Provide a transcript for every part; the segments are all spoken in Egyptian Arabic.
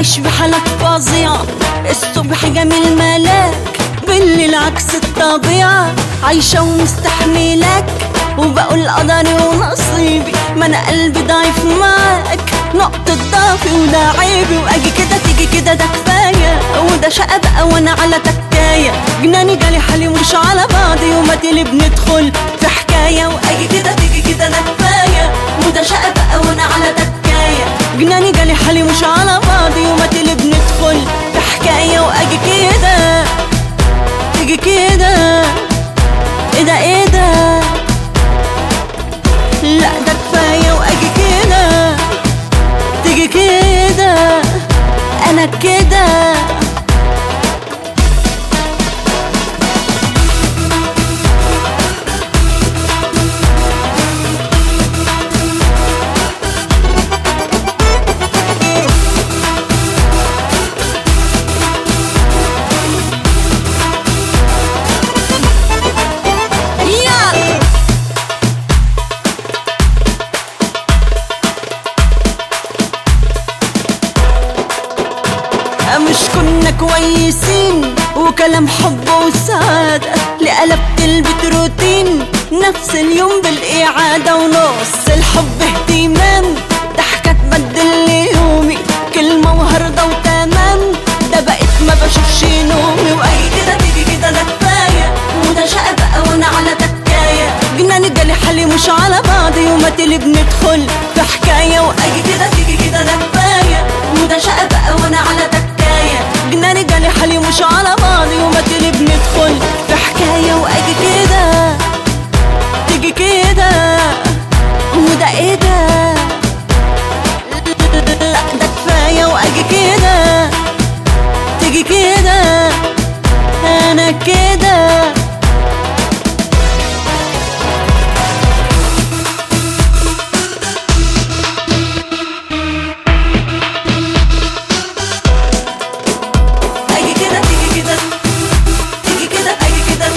عايش بحالك فظيعة الصبح جميل ملاك بالليل عكس الطبيعة عايشة ومستحملك وبقول قدري ونصيبي ما انا قلبي ضعيف معاك نقطة ضعفي وده عيبي واجي كده تيجي كده ده كفاية وده شقة بقى وانا على تكاية جناني جالي حالي ومش على بعضي وما تلي بندخل في حكاية واجي كده تيجي كده ده كفاية وده شقة بقى وانا على تكاية جناني جالي حالي مش على بعضي وما تلي بندخل في حكاية واجي كده تيجي كده ايه ده ايه ده لا ده كفاية واجي كده تيجي كده انا كده يلا مش كنا كويسين وكلام حب وسعادة لقلبت البيت روتين نفس اليوم بالإعادة ونص الحب اهتمام ضحكة تبدل لي يومي كلمة وهرضة وتمام ده بقيت ما بشوفش نومي وأي كده تيجي كده ده كفاية وده شقة بقى وأنا على تكاية جناني جالي حالي مش على بعضي وما تلي بندخل في حكاية وأجي كده تيجي كده ده كفاية وده شقة بقى وأنا على تكاية جناني جالي حالي مش على بعضي وما تلي بندخل في حكاية وأجي كده تيجي كده وده ايه ده لا ده كفاية وأجي كده تيجي كده أنا كده أجي كده تيجي كده تيجي كده أجي كده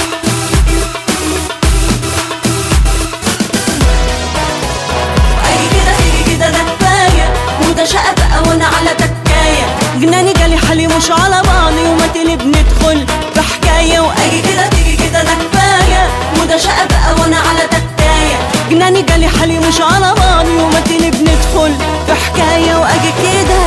أجي كده تيجي كده ده كفاية وده شقة بقى وأنا على تكاية جناني جالي حالي مش على بعضي وما تلي بندخل في حكاية وأجي كده تيجي كده ده كفاية وده شقة بقى وأنا على تكاية جناني جالي حالي مش على بعضي وما تلي بندخل في حكاية وأجي كده